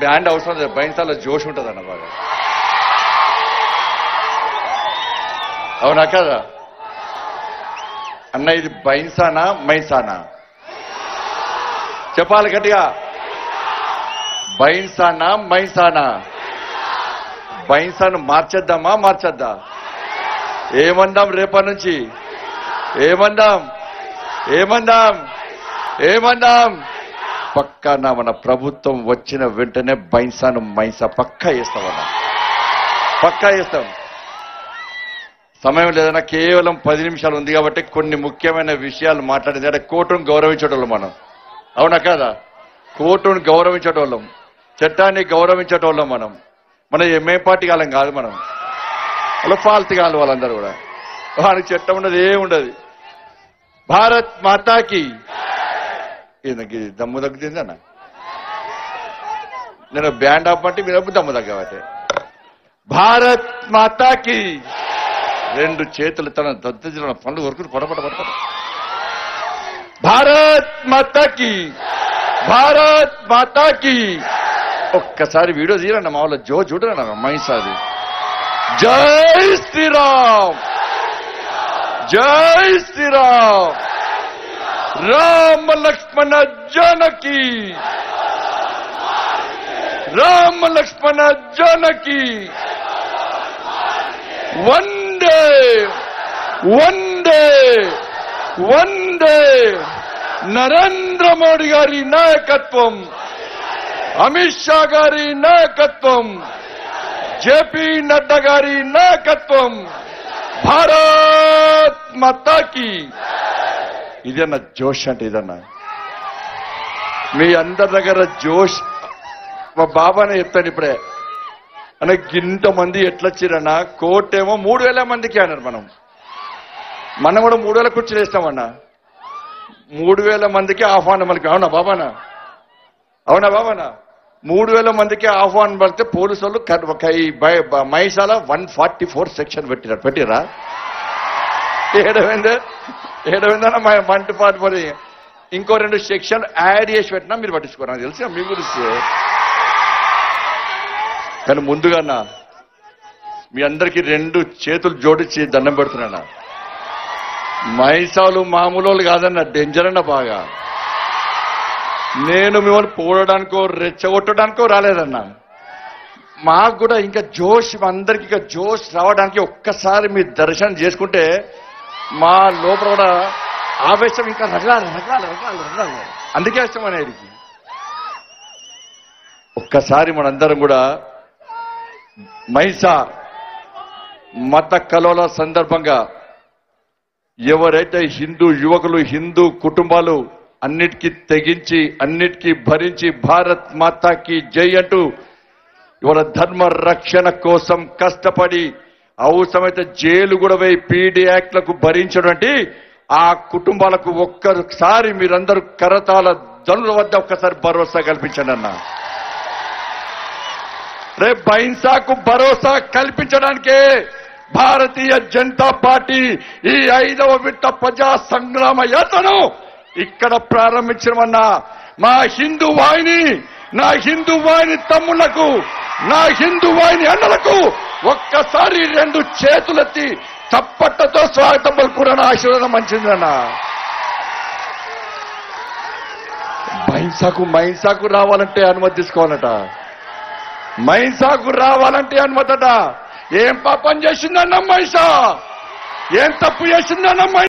band అవసరం లేదు బైన్సాలో జోష్ ఉంటుంది అన్న బాగా అవునా కదా అన్న ఇది బైన్సానా మైసానా చెప్పాలి గట్టిగా బైన్సానా మైసానా బైన్సాను మార్చేద్దామా మార్చేద్దా ఏమందాం రేపటి నుంచి ఏమందాం ఏమందాం ఏమందాం పక్కన మన ప్రభుత్వం వచ్చిన వెంటనే బైన్సాను మైసా పక్కా వేస్తామన్నా పక్కా వేస్తాం సమయం లేదన్నా కేవలం పది నిమిషాలు ఉంది కాబట్టి కొన్ని ముఖ్యమైన విషయాలు మాట్లాడేది అంటే కోర్టును గౌరవించేటోళ్ళం మనం అవునా కాదా కోర్టును గౌరవించేటోళ్ళం చట్టాన్ని గౌరవించేటోళ్ళం మనం మన ఎంఏ పార్టీ కాలం కాదు మనం అలా ఫాల్తు కాదు వాళ్ళందరూ కూడా వానికి చట్టం ఉండదు ఏముండదు భారత్ మాతాకి ఈయనకి దమ్ము తగ్గుతుందన్న నేను బ్యాండ్ ఆపమంటే మీరు అప్పుడు దమ్ము తగ్గబట్టే భారత్ మాతాకి రెండు చేతులు తన దద్దజిన పనులు వరకు పడపడ పడపడ భారత్ మాతాకి భారత్ మాతాకి ఒక్కసారి వీడియో తీరన్న మా వాళ్ళ జో చూడరన్న మైసాది జై శ్రీరామ్ జై శ్రీరామ్ రామ లక్ష్మణ జానకి రామ లక్ష్మణ జానకి వందే వందే వందే నరేంద్ర మోడీ గారి నాయకత్వం అమిత్ షా గారి నాయకత్వం జేపీ నడ్డా గారి నాయకత్వం భారత్ మాతాకి ఇదన్న జోష్ అంటే ఇదన్నా మీ అందరి దగ్గర జోష్ మా బాబానే చెప్తాను ఇప్పుడే అనే గింత మంది ఎట్లా వచ్చిరన్నా కోటేమో మూడు వేల మందికి అన్నారు మనం మనం కూడా మూడు వేల కుర్చీలు వేస్తామన్నా మూడు వేల మందికి ఆహ్వానం మనకి అవునా బాబానా అవునా బాబానా మూడు వేల మందికి ఆహ్వానం పడితే పోలీసు వాళ్ళు కర్- ఒక ఈ బై- బ- మైసాల వన్ ఫార్టీ ఫోర్ సెక్షన్ పెట్టినారు పెట్టిరా ఏడవైందే ఏడవైందన్న మా మంటి పాటు మరి ఇంకో రెండు సెక్షన్ యాడ్ చేసి పెట్టినా మీరు పట్టించుకోరు నాకు తెలుసు మీ గురించి కానీ ముందుగా అన్న మీ అందరికి రెండు చేతులు జోడించి దండం పెడుతున్నా మైసాలు మామూలు వాళ్ళు కాదన్న డేంజర్ అన్న బాగా నేను మిమ్మల్ని పోడడానికో రెచ్చగొట్టడానికో రాలేదన్నా మాకు కూడా ఇంకా జోష్ మా అందరికి ఇంకా జోష్ రావడానికి ఒక్కసారి మీ దర్శనం చేసుకుంటే మా లోపల కూడా ఆవేశం ఇంకా రగలాలి రగలాలి రగలాలి రగలాలి అందుకే ఇష్టం అనేది ఒక్కసారి మనందరం కూడా మైసా మత కలోల సందర్భంగా ఎవరైతే హిందూ యువకులు హిందూ కుటుంబాలు అన్నిటికీ తెగించి అన్నిటికీ భరించి భారత్ మాతాకి జై అంటూ ఇవాళ ధర్మ రక్షణ కోసం కష్టపడి అవసరమైతే జైలు కూడా పోయి పీడీ యాక్ట్లకు భరించినటువంటి ఆ కుటుంబాలకు ఒక్కసారి మీరందరూ కరతాల జనుల వద్ద ఒక్కసారి భరోసా కల్పించండి అన్నా రేపు బహింసాకు భరోసా కల్పించడానికే భారతీయ జనతా పార్టీ ఈ ఐదవ విడత ప్రజా సంగ్రామ యాత్రను ఇక్కడ ప్రారంభించమన్నా మా హిందూ వాహిని నా హిందూ వాహిని తమ్ముళ్లకు నా హిందూ వాహిని అన్నలకు ఒక్కసారి రెండు చేతులెత్తి చప్పట్లతో స్వాగతం పలుకున్న ఆశీర్వాదం మంచిదన్నా బహింసాకు మైంసాకు రావాలంటే అనుమతి తీసుకోవాలట మైన్సాకు రావాలంటే అనుమతట ఏం పాపం చేసిందన్న మైసా ఏం తప్పు చేసిందన్న మైసా